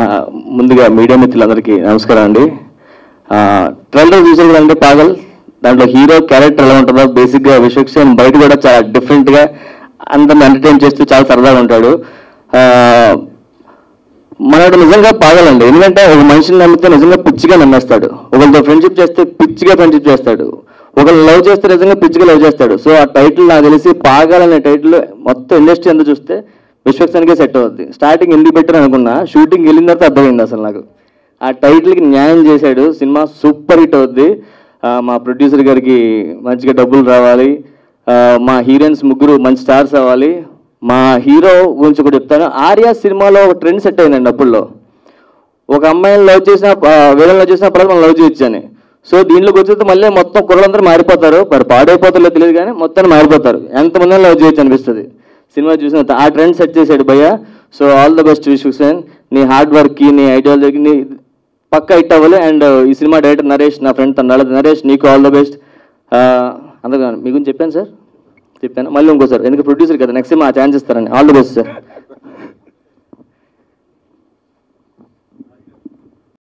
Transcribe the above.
ముందుగా మీడియా మిత్రులందరికీ నమస్కారం అండి ట్రైలర్ చూసారు కదండి పాగల్ దాంట్లో హీరో క్యారెక్టర్ ఎలా ఉంటుందో బేసిక్గా విశ్వక్సేన్ బయట కూడా చాలా డిఫరెంట్గా అందరిని ఎంటర్టైన్ చేస్తూ చాలా సరదాగా ఉంటాడు ఆ, మనోడు నిజంగా పాగలండి ఎందుకంటే ఒక మనిషిని నమ్మితే నిజంగా పిచ్చిగా నమ్మేస్తాడు ఒకరితో ఫ్రెండ్షిప్ చేస్తే పిచ్చిగా ఫ్రెండ్షిప్ చేస్తాడు ఒకరు లవ్ చేస్తే నిజంగా పిచ్చిగా లవ్ చేస్తాడు సో ఆ టైటిల్ నాకు తెలిసి పాగల్ అనే టైటిల్ మొత్తం ఇండస్ట్రీ అంతా చూస్తే విశ్వక్సేన్కే సెట్ అవుద్ది స్టార్టింగ్ ఎందుకు పెట్టారు అనుకున్నా షూటింగ్ వెళ్ళిన తర్వాత అర్థమైంది అసలు నాకు ఆ టైటిల్కి న్యాయం చేశాడు సినిమా సూపర్ హిట్ అవుద్ది ఆ, మా ప్రొడ్యూసర్ గారికి మంచిగా డబ్బులు రావాలి ఆ, మా హీరోయిన్స్ ముగ్గురు మంచి స్టార్స్ అవ్వాలి మా హీరో గురించి కూడా చెప్తాను ఆర్య సినిమాలో ఒక ట్రెండ్ సెట్ అయిందండి అప్పుల్లో ఒక అమ్మాయిని లవ్ చేసిన వీళ్ళని లవ్ చేసిన పర్లేదు మనం లవ్ చేయొచ్చు అని సో దీంట్లోకి వచ్చేస్తే మళ్ళీ మొత్తం కుర్రలందరూ మారిపోతారు మరి పాడైపోతారో తెలియదు కానీ మొత్తాన్ని మారిపోతారు ఎంతమంది లవ్ చేయొచ్చు అనిపిస్తుంది సినిమా చూసిన తర్వాత ఆ ట్రెండ్ సెట్ చేశాడు భయ్య so all the best Vishwaksen నీ హార్డ్ వర్క్కి నీ ఐడియాలజీకి నీ పక్క హిట్ అవ్వాలి అండ్ ఈ సినిమా డైరెక్టర్ నరేష్ నా ఫ్రెండ్ తన నరేష్ నీకు ఆల్ ద బెస్ట్ అందరూ మీ గురించి చెప్పాను సార్ చెప్పాను మళ్ళీ ఇంకోసారి ఎందుకంటే ప్రొడ్యూసర్ కదా నెక్స్ట్ సినిమా ఛాన్స్ ఇస్తారని ఆల్ ద బెస్ట్ సార్